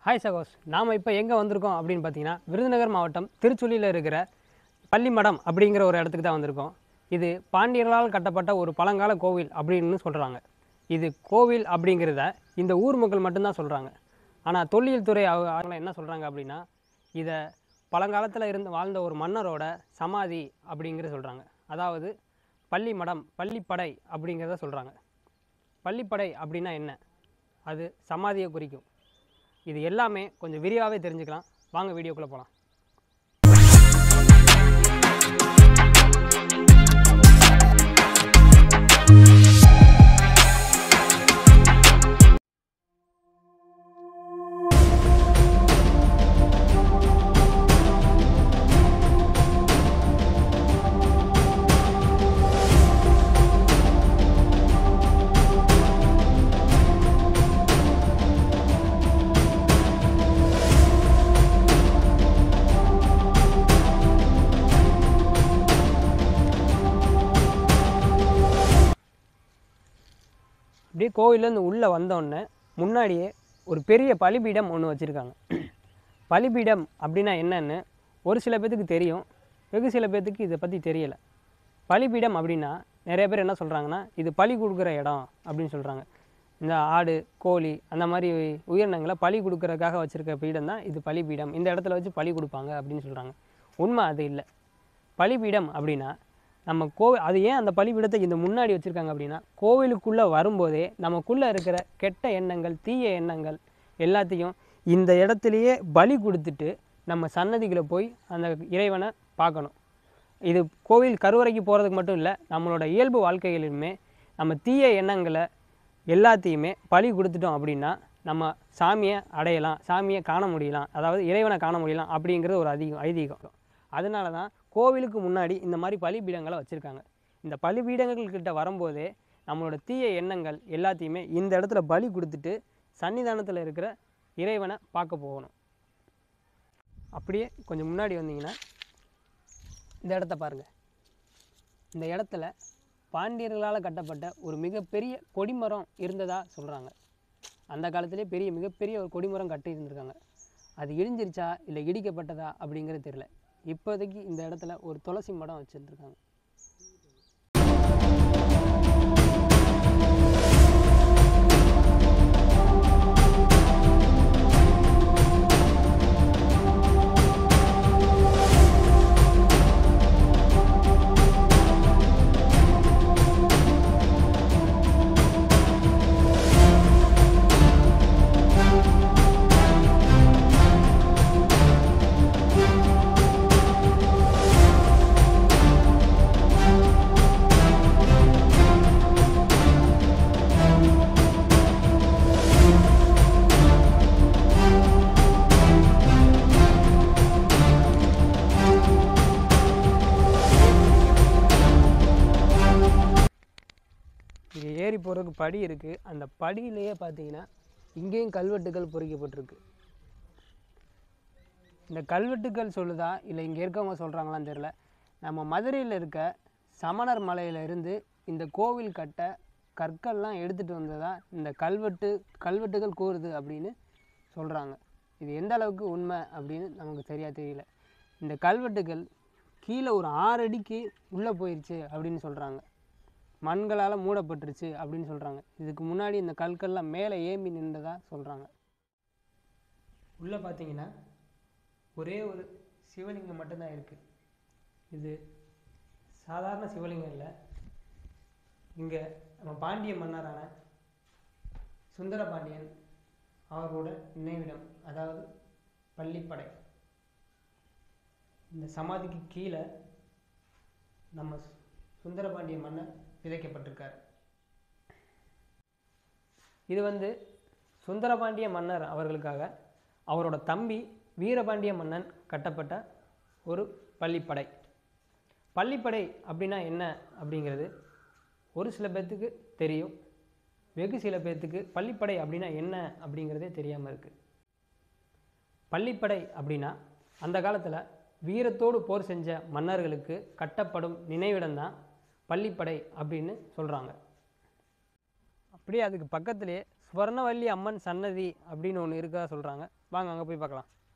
hi சகோஸ் நாம் இப்போ எங்கே வந்திருக்கோம் அப்படின்னு பார்த்தீங்கன்னா விருதுநகர் மாவட்டம் திருச்சுழியில் இருக்கிற பள்ளிமடம் அப்படிங்கிற ஒரு இடத்துக்கு தான் வந்திருக்கோம் இது பாண்டியர்களால் கட்டப்பட்ட ஒரு பழங்கால கோவில் அப்படின்னு சொல்கிறாங்க இது கோவில் அப்படிங்கிறத இந்த ஊர் மக்கள் மட்டும்தான் சொல்கிறாங்க ஆனால் தொல்லியல் துறை அவங்க அவங்க என்ன சொல்கிறாங்க அப்படின்னா இதை பழங்காலத்தில் இருந்து வாழ்ந்த ஒரு மன்னரோட சமாதி அப்படிங்கிறத சொல்கிறாங்க அதாவது பள்ளிமடம் பள்ளிப்படை அப்படிங்கிறத சொல்கிறாங்க பள்ளிப்படை அப்படின்னா என்ன அது சமாதியை குறிக்கும் இது எல்லாமே கொஞ்சம் விரிவாகவே தெரிஞ்சுக்கலாம் வாங்க வீடியோக்குள்ளே போகலாம் அப்படியே கோவிலேருந்து உள்ளே வந்தோடனே முன்னாடியே ஒரு பெரிய பலிபீடம் ஒன்று வச்சுருக்காங்க பலிபீடம் அப்படின்னா என்னன்னு ஒரு சில பேர்த்துக்கு தெரியும் வெகு சில பேர்த்துக்கு இதை பற்றி தெரியலை பலிபீடம் அப்படின்னா நிறைய பேர் என்ன சொல்கிறாங்கன்னா இது பலி கொடுக்குற இடம் அப்படின்னு சொல்கிறாங்க இந்த ஆடு கோழி அந்த மாதிரி உயிரினங்களை பலி கொடுக்கறதுக்காக வச்சுருக்க பீடம் தான் இது பலிபீடம் இந்த இடத்துல வச்சு பலி கொடுப்பாங்க அப்படின்னு சொல்கிறாங்க உண்மை அது இல்லை பலிபீடம் அப்படின்னா நம்ம கோவில் அது ஏன் அந்த பலிபீடத்தை இந்த முன்னாடி வச்சுருக்காங்க அப்படின்னா கோவிலுக்குள்ளே வரும்போதே நமக்குள்ளே இருக்கிற கெட்ட எண்ணங்கள் தீய எண்ணங்கள் எல்லாத்தையும் இந்த இடத்துலையே பலி கொடுத்துட்டு நம்ம சன்னதிகளை போய் அந்த இறைவனை பார்க்கணும் இது கோவில் கருவறைக்கு போகிறதுக்கு மட்டும் இல்லை நம்மளோட இயல்பு வாழ்க்கைகளிலுமே நம்ம தீய எண்ணங்களை எல்லாத்தையுமே பலி கொடுத்துட்டோம் அப்படின்னா நம்ம சாமியை அடையலாம் சாமியை காண முடியலாம் அதாவது இறைவனை காண முடியலாம் அப்படிங்கிறது ஒரு அதிகம் ஐதீகம் அதனால தான் கோவிலுக்கு முன்னாடி இந்த மாதிரி பலிபீடங்களை வச்சுருக்காங்க இந்த பலிபீடங்கள் கிட்ட வரும்போதே நம்மளோட தீய எண்ணங்கள் எல்லாத்தையுமே இந்த இடத்துல பலி கொடுத்துட்டு சன்னிதானத்தில் இருக்கிற இறைவனை பார்க்க போகணும் அப்படியே கொஞ்சம் முன்னாடி வந்தீங்கன்னா இந்த இடத்த பாருங்கள் இந்த இடத்துல பாண்டியர்களால் கட்டப்பட்ட ஒரு மிகப்பெரிய கொடிமரம் இருந்ததாக சொல்கிறாங்க அந்த காலத்திலே பெரிய மிகப்பெரிய ஒரு கொடிமரம் கட்டி இருந்திருக்காங்க அது இடிஞ்சிருச்சா இல்லை இடிக்கப்பட்டதா அப்படிங்கிறது தெரியல இப்போதைக்கு இந்த இடத்துல ஒரு துளசி மடம் வச்சுருந்துருக்காங்க இது ஏறி போகிறதுக்கு படி இருக்குது அந்த படியிலேயே பார்த்தீங்கன்னா இங்கேயும் கல்வெட்டுகள் பொறிக்கப்பட்டிருக்கு இந்த கல்வெட்டுகள் சொல்லுதா இல்லை இங்கே இருக்கவங்க சொல்கிறாங்களான்னு தெரில நம்ம மதுரையில் இருக்க சமணர் மலையில இருந்து இந்த கோவில் கட்ட கற்கள்லாம் எடுத்துகிட்டு வந்ததா இந்த கல்வெட்டு கல்வெட்டுகள் கூறுது அப்படின்னு சொல்கிறாங்க இது எந்த அளவுக்கு உண்மை அப்படின்னு நமக்கு சரியாக தெரியல இந்த கல்வெட்டுகள் கீழே ஒரு ஆறு அடிக்கு உள்ளே போயிடுச்சு அப்படின்னு சொல்கிறாங்க மண்களால் மூடப்பட்டுருச்சு அப்படின்னு சொல்கிறாங்க இதுக்கு முன்னாடி இந்த கற்கள்லாம் மேலே ஏம்பி நின்றதா சொல்கிறாங்க உள்ளே பார்த்தீங்கன்னா ஒரே ஒரு சிவலிங்கம் மட்டும்தான் இருக்குது இது சாதாரண சிவலிங்கம் இல்லை இங்கே நம்ம பாண்டிய மன்னரான சுந்தர பாண்டியன் அவரோட நினைவிடம் அதாவது பள்ளிப்படை இந்த சமாதிக்கு கீழே நம்ம சு- சுந்தரபாண்டிய மன்னர் விதைக்கப்பட்டிருக்கார் இது வந்து சுந்தரபாண்டிய மன்னர் அவர்களுக்காக அவரோட தம்பி வீரபாண்டிய மன்னன் கட்டப்பட்ட ஒரு பள்ளிப்படை பள்ளிப்படை அப்படின்னா என்ன அப்படிங்கிறது ஒரு சில பேர்த்துக்கு தெரியும் வெகு சில பேர்த்துக்கு பள்ளிப்படை அப்படின்னா என்ன அப்படிங்கிறதே தெரியாமல் இருக்குது பள்ளிப்படை அப்படின்னா அந்த காலத்தில் வீரத்தோடு போர் செஞ்ச மன்னர்களுக்கு கட்டப்படும் நினைவிடம்தான் பள்ளிப்படை அப்படின்னு சொல்கிறாங்க அப்படியே அதுக்கு பக்கத்துலேயே சுவர்ணவல்லி அம்மன் சன்னதி அப்படின்னு ஒன்று இருக்கா சொல்கிறாங்க வாங்க அங்கே போய் பார்க்கலாம்